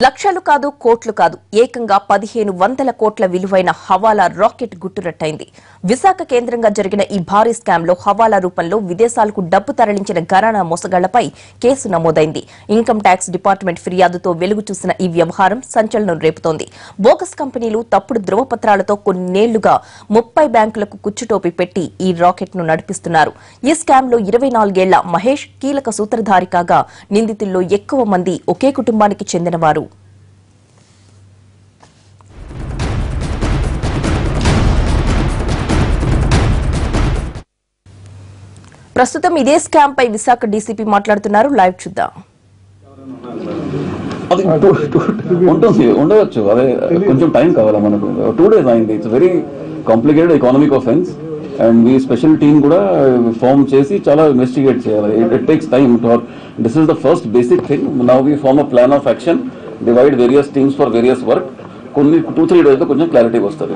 లక్షలు కాదు కోట్లు కాదు ఏకంగా పదిహేను వందల కోట్ల విలువైన హవాలా రాకెట్ గుట్టురట్టయింది విశాఖ కేంద్రంగా జరిగిన ఈ భారీ స్కామ్ లో హవాలా రూపంలో విదేశాలకు డబ్బు తరలించిన ఘరానా మోసగాళ్లపై కేసు నమోదైంది ఇన్కమ్ ట్యాక్స్ డిపార్ట్మెంట్ ఫిర్యాదుతో వెలుగు చూసిన ఈ వ్యవహారం సంచలనం రేపుతోంది బోగస్ కంపెనీలు తప్పుడు ధృవపత్రాలతో కొన్నేళ్లుగా ముప్పై బ్యాంకులకు కుచ్చుటోపి పెట్టి ఈ రాకెట్ ను నడిపిస్తున్నారు ఈ స్కామ్ లో ఇరవై నాలుగేళ్ల మహేష్ కీలక సూత్రధారి కాగా నిందితుల్లో ఎక్కువ మంది ఒకే కుటుంబానికి చెందినవారు ప్రస్తుతం ఇదే స్కామ్ పై విశాఖ డీసీపీ మాట్లాడుతున్నారు లైవ్ చూద్దాం అది టూ- టూ- ఉంటుంది ఉండవచ్చు అదే కొంచెం టైం కావాలా మనకు టూ డేస్ అయింది it's very complicated economic offence and మీ స్పెషల్ టీమ్ కూడా ఫామ్ చేసి చాలా ఇన్వెస్టిగేట్ చేయాలి it takes time this is the first basic thing now we form a plan of action divide various teams for various work కొన్ని two three days లో కొంచెం clarity వస్తుంది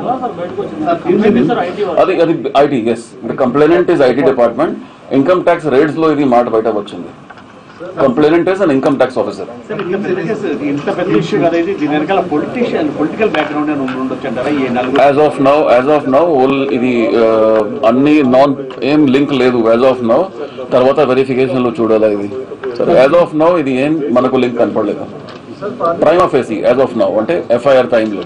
అది అది IT's complainant is IT department income tax raids లో ఇది మాట బయట వచ్చింది complainant is an income tax officer ఇంత పెద్ద ఇష్యూ కదా ఇది దీని వెనకాల పొలిటీషియన్ పొలిటికల్ బ్యాక్గ్రౌండ్ అని ఉండొచ్చు అంటారా ఈ నలుగురు as of now as of now ఓల్ ఇది uh, అన్ని నాన్ ఏం లింక్ లేదు యాజ్ ఆఫ్ నౌ తర్వాత వెరిఫికేషన్ లో చూడాలా ఇది సరే యాజ్ ఆఫ్ నౌ ఇది ఏం మనకు లింక్ కనపడలేదు prima facie as of now అంటే ఎఫ్ఐఆర్ టైంలో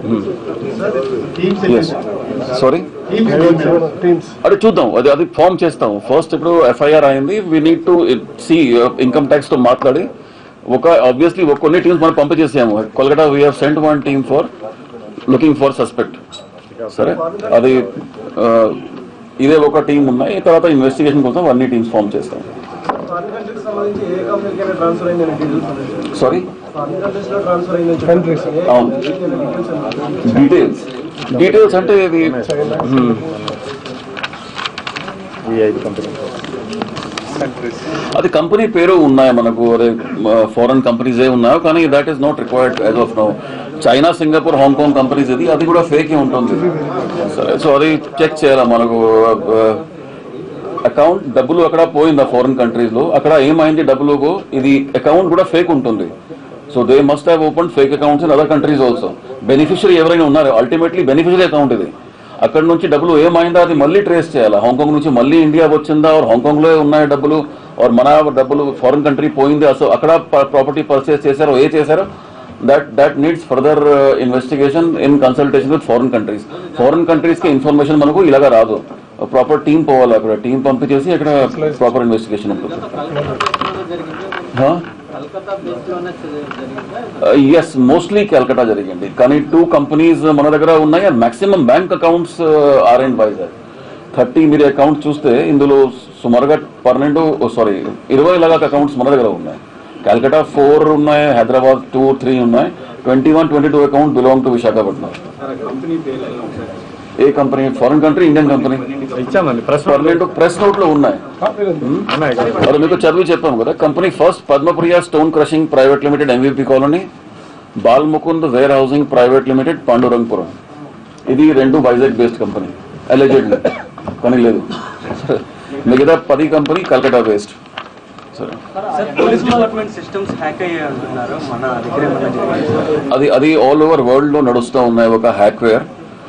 సారీ అది చూద్దాం అది అది ఫామ్ చేస్తాం ఫస్ట్ ఇప్పుడు ఎఫ్ఐఆర్ అయింది we need to see income tax తో మాట్లాడి ఒక ఆబ్వియస్లీ కొన్ని టీమ్స్ మనం పంపించేసాము Kolkata we have sent one team for looking for suspect సరే అది ఆ, ఇదే ఒక టీం ఉన్నాయి తర్వాత ఇన్వెస్టిగేషన్ కోసం అన్ని టీమ్స్ ఫామ్ చేస్తాం ఫారిన్ కంట్రీకి సంబంధించి ఏ కంపెనీకి ట్రాన్స్ఫర్ అయిందని డీటెయిల్స్ సారీ ఫారిన్ కంట్రీస్ లో ట్రాన్స్ఫర్ అయింది కంట్రీస్ అవును డీటెయిల్స్ డీటెయిల్స్ అంటే ఇది hmm. అది కంపెనీ పేరు ఉన్నాయి మనకు అదే ఫారెన్ కంపెనీస్ ఏ ఉన్నాయో కానీ that is not required as of now China Singapore Hong Kong companies ఇది అది కూడా ఫేక్ ఉంటుంది సరే సో అది చెక్ చేయాలి మనకు అకౌంట్ డబ్బులు అక్కడ పోయింది ఫారెన్ కంట్రీస్ లో అక్కడ ఏమైంది డబ్బులకు ఇది అకౌంట్ కూడా ఫేక్ ఉంటుంది so they must have open fake accounts in other countries also beneficiary ఎవరైనా ఉన్నారు అల్టిమేట్లీ బెనిఫిషరీ అకౌంట్ ఇది అక్కడ నుంచి డబ్బులు ఏమైందో అది మళ్ళీ ట్రేస్ చేయాలి హాంకాంగ్ నుంచి మళ్ళీ ఇండియా వచ్చిందా ఆర్ హాంకాంగ్ లో ఉన్నాయి డబ్బులు ఆర్ మన డబ్బులు ఫారెన్ కంట్రీ పోయింది అసలు అక్కడ ప్రాపర్టీ పర్చేస్ చేశారో ఏ చేశారో that that needs further investigation in consultation with foreign countries foreign countries కి ఇన్ఫర్మేషన్ మనకు ఇలాగా రాదు ప్రాపర్ టీం పోవాలి అక్కడ టీం పంపించేసి అక్కడ ప్రాపర్ ఇన్వెస్టిగేషన్ ఉంటుంది ఎస్ మోస్ట్లీ కలకటా జరిగింది కానీ టూ కంపెనీస్ మన దగ్గర ఉన్నాయి maximum bank accounts are and Vizag thirty మీరు అకౌంట్ చూస్తే ఇందులో సుమారుగా పన్నెండు సారీ ఇరవై లాగా అకౌంట్స్ మన దగ్గర ఉన్నాయి కలకటా ఫోర్ ఉన్నాయి హైదరాబాద్ టూ త్రీ ఉన్నాయి twenty one twenty two account belong to Visakhapatnam ఏ company foreign country Indian company ఇచ్చామండి ప్రెస్ పర్మనెంట్ ప్రెస్ నోట్ లో ఉన్నాయి ఉన్నాయి కదా. మరి మీకు చదివి చెప్పాము కదా company first Padmapriya stone crushing private limited MVP colony Bal Mukund warehousing private limited Pandurangapuram ఇది రెండు వైజాగ్ బేస్డ్ కంపెనీ అలెజెడ్ కానీ లేదు మిగతా పది కంపెనీ కల్కటా బేస్డ్ సరే పోలీస్ డిపార్ట్మెంట్ సిస్టమ్స్ హ్యాక్ అయ్యాయి అంటున్నారు మన దగ్గర ఏమన్నా జరిగిందా? అది అది ఆల్ ఓవర్ వరల్డ్ లో నడుస్తూ ఉన్నాయి ఒక హ్యాక్వేర్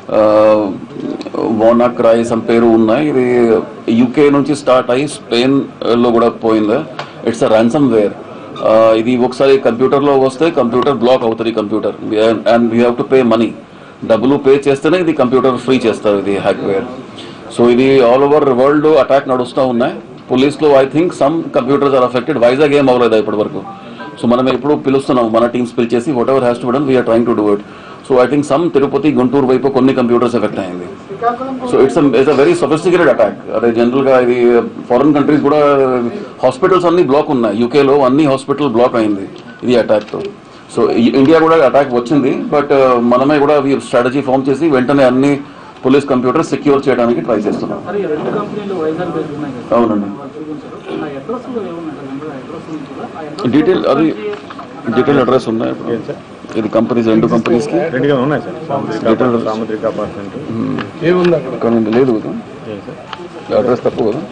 వానా క్రైస్ అని పేరు ఉన్నాయి ఇది యూకే నుంచి స్టార్ట్ అయ్యి స్పెయిన్ లో కూడా పోయింది ఇట్స్ అ ర్యాన్సమ్ వేర్ ఇది ఒకసారి కంప్యూటర్ లో వస్తే కంప్యూటర్ బ్లాక్ అవుతుంది computer and we have to pay money డబ్బులు పే చేస్తేనే ఇది కంప్యూటర్ ఫ్రీ చేస్తారు ఇది హ్యాక్వేర్ సో ఇది ఆల్ ఓవర్ వరల్డ్ అటాక్ నడుస్తూ ఉన్నాయి పోలీస్ లో I think some computers are affected Vizag ఏం అవ్వలేదు ఇప్పటి వరకు సో మనం ఎప్పుడు పిలుస్తున్నాం మన టీమ్స్ పిలిచేసి whatever has to done we're trying to do it so I think some Tirupati Guntur వైపు కొన్ని కంప్యూటర్స్ ఎఫెక్ట్ అయింది so it's it's a very sophisticated attack అదే జనరల్ గా ఇది ఫారెన్ కంట్రీస్ కూడా హాస్పిటల్స్ అన్ని బ్లాక్ ఉన్నాయి యూకేలో అన్ని హాస్పిటల్ బ్లాక్ అయింది ఇది అటాక్ తో సో ఇండియా కూడా అటాక్ వచ్చింది బట్ మనమే కూడా స్ట్రాటజీ ఫామ్ చేసి వెంటనే అన్ని పోలీస్ కంప్యూటర్ సెక్యూర్ చేయడానికి ట్రై చేస్తున్నాం మరి ఈ రెండు కంపెనీలు వైజాగ్ బేస్డ్ ఉన్నాయి కదా అవునండి వాళ్ళు చూపించారు ఆ అడ్రస్ ఏమున్నాయి నెంబర్ అడ్రస్ ఉంది కూడా ఆ అడ్రస్ డీటెయిల్ అది డీటెయిల్ అడ్రస్ ఉన్నాయి ఇది కంపెనీస్ రెండు కంపెనీస్ కి రెండుగా ఉన్నాయి sir Samudrika Details. Samudrika apartment ఏముంది అక్కడ కానీ లేదు కదా అడ్రస్ తప్పు కదా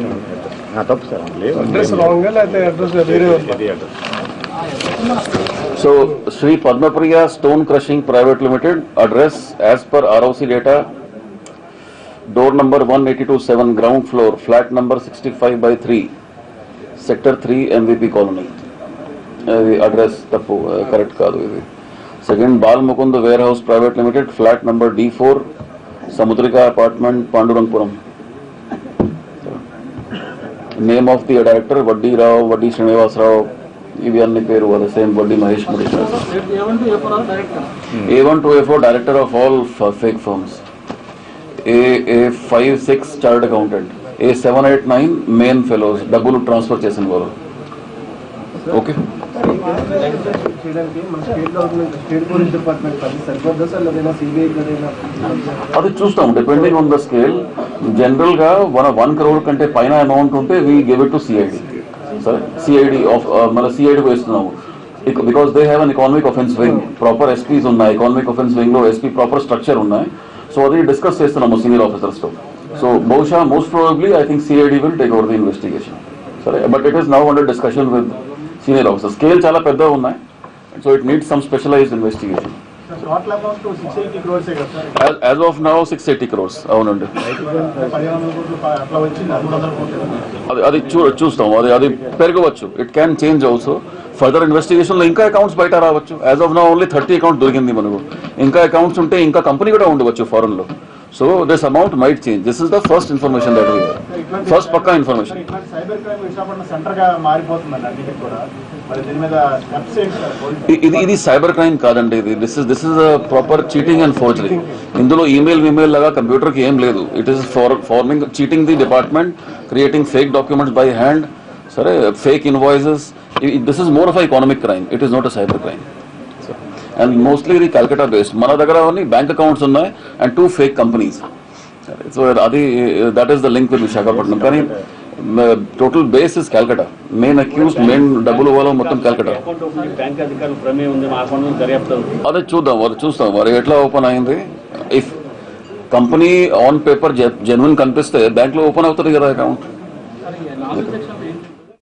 తప్పు సార్ లేవు అడ్రస్ రాంగ్ లేకపోతే అడ్రస్ వేరే ఇది address So, Sri Padmapriya Stone Crushing Private Limited, address as per ROC data, door number 1827, ground floor, flat number 65 by 3, sector 3, MVP colony. అది అడ్రస్ తప్పు కరెక్ట్ కాదు ఇది second Bal Mukund warehouse private limited flat number D four Samudrika apartment Pandurangapuram name of the director Vaddi Rao వడ్డీ శ్రీనివాసరావు ఇవి అన్ని పేరు అదే same వడ్డీ మహేష్ ముడి ఏమంటూ ఎప్పుడు director A one two A four director of all fake firms A A five six chartered accountant A seven eight nine main fellows డబ్బులు transfer చేసిన వాళ్ళు ఓకే చేయడానికి మన state government state police department అది సరిపోద్దా సార్ లేదైనా CBI ఏదైనా అది చూస్తాం depending on the scale general గా వన్ వన్ క్రోర్ కంటే పైన అమౌంట్ ఉంటే we give it to CID సరే సిఐడి ఆఫ్ మన సిఐడి వేస్తున్నాము because they have an economic offence wing proper SPs ఉన్నాయి ఎకానమిక్ అఫెన్స్ వింగ్ లో ఎస్పీ ప్రాపర్ స్ట్రక్చర్ ఉన్నాయి సో అది డిస్కస్ చేస్తున్నాము సీనియర్ ఆఫీసర్స్ తో సో బహుశా most probably I think CID will take over the investigation సరే but it is now under discussion with senior officer scale చాలా పెద్దగా ఉన్నాయి so it needs some specialised investigation total amount six eighty క్రోర్సే కదా sir as of now six eighty crores అవునండి పదిహేను వందల కోట్లు అట్లా వచ్చింది మూడు వందల కోట్లు అది అది చూ చూస్తాం అది అది పెరగవచ్చు it can change also further investigation లో ఇంకా అకౌంట్స్ బయట రావచ్చు as of now only thirty account దొరికింది మనకు ఇంకా అకౌంట్స్ ఉంటే ఇంకా కంపెనీ కూడా ఉండవచ్చు ఫారెన్ లో so this amount might change this is the first information that we first పక్కా ఇన్ఫర్మేషన్ ఇట్లాంటి సైబర్ క్రైమ్ విశాఖపట్నం సెంటర్ గా మారిపోతుందండి అన్నిటికీ కూడా మరి దీని మీద స్టెప్స్ ఏంటి సార్ పోలీస్ ఇది ఇది సైబర్ క్రైమ్ కాదండి ఇది this is this is proper cheating and forgery ఇందులో ఈమెయిల్ విమెయిల్ లాగా కంప్యూటర్ కి ఏం లేదు it is for forming cheating the department creating fake documents by hand సరే fake invoices this is more of economic crime it is not a cyber crime and mostly ఇది Calcutta based మన దగ్గర only bank accounts ఉన్నాయి and two fake companies so అది that is the link with Visakhapatnam కానీ total base is Calcutta main accused main డబ్బులు ఇవ్వడం మొత్తం Calcutta account opening bank అధికారులు ప్రమేయం ఉంది మా అకౌంట్ నుంచి దర్యాప్తు అవుతుంది. అదే చూద్దాం మరి చూస్తాం మరి ఎట్లా ఓపెన్ అయింది if company on paper genuine కనిపిస్తే బ్యాంక్ లో ఓపెన్ అవుతుంది కదా అకౌంట్ సరే నాలుగు సెక్షన్